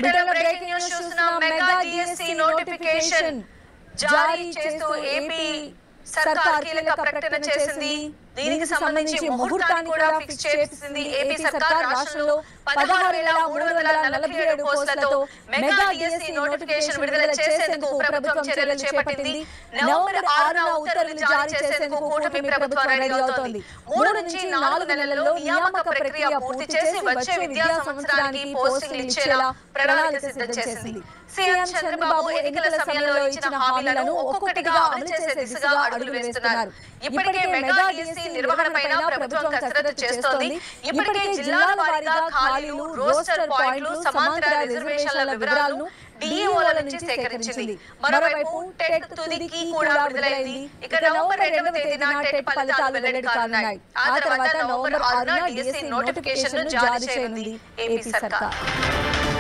bulletin breaking news చూస్తున్నాం mega DSC notification జారీ చేస్తూ ఏపీ సర్కార్ కీలక ప్రకటన చేసింది దీనికి సంబంధించి ముహూర్తాన్ని కూడా ఫిక్స్ చేసింది ఏపీ సర్కార్ రాష్ట్రంలో పదహారు వేల మూడు వందల నలభై ఏడు పోస్టులతో మెగా డిఎస్సి నోటిఫికేషన్ విడుదల చేసేందుకు ప్రభుత్వం చర్యలు చేపట్టింది నవంబర్ ఆరున ఉత్తర్వులు జారీ చేసేందుకు కూటమి ప్రభుత్వం రెడీ అవుతోంది మూడు నుంచి నాలుగు నెలల్లో నియామక ప్రక్రియ పూర్తి చేసి వచ్చే విద్యా సంవత్సరానికి పోస్టింగ్లు ఇచ్చేలా ప్రణాళిక సిద్ధం చేసింది సీఎం చంద్రబాబు ఎన్నికల సమయంలో ఇచ్చిన హామీలను ఒక్కొక్కటిగా అమలు చేసే దిశగా అడుగులు వేస్తున్నారు ఇప్పటికే మెగా డిఎస్సి నిర్వహణపైన ప్రభుత్వం కసరత్తు చేస్తోంది ఇప్పటికే జిల్లాల వారీగా ఖాళీలు రోస్టర్ పాయింట్లు సమాంతర రిజర్వేషన్ల వివరాలను డిఈఓల నుంచి సేకరించింది మరోవైపు టెట్ తుదికి కూడా విడుదలైంది ఇక నవంబర్ రెండవ తేదీన టెట్ ఫలితాలు వెల్లడి కానున్నాయి ఆ తర్వాత నవంబర్ ఆరున డిఎస్సి నోటిఫికేషన్ జారీ చేయనుంది ఏపీ సర్కార్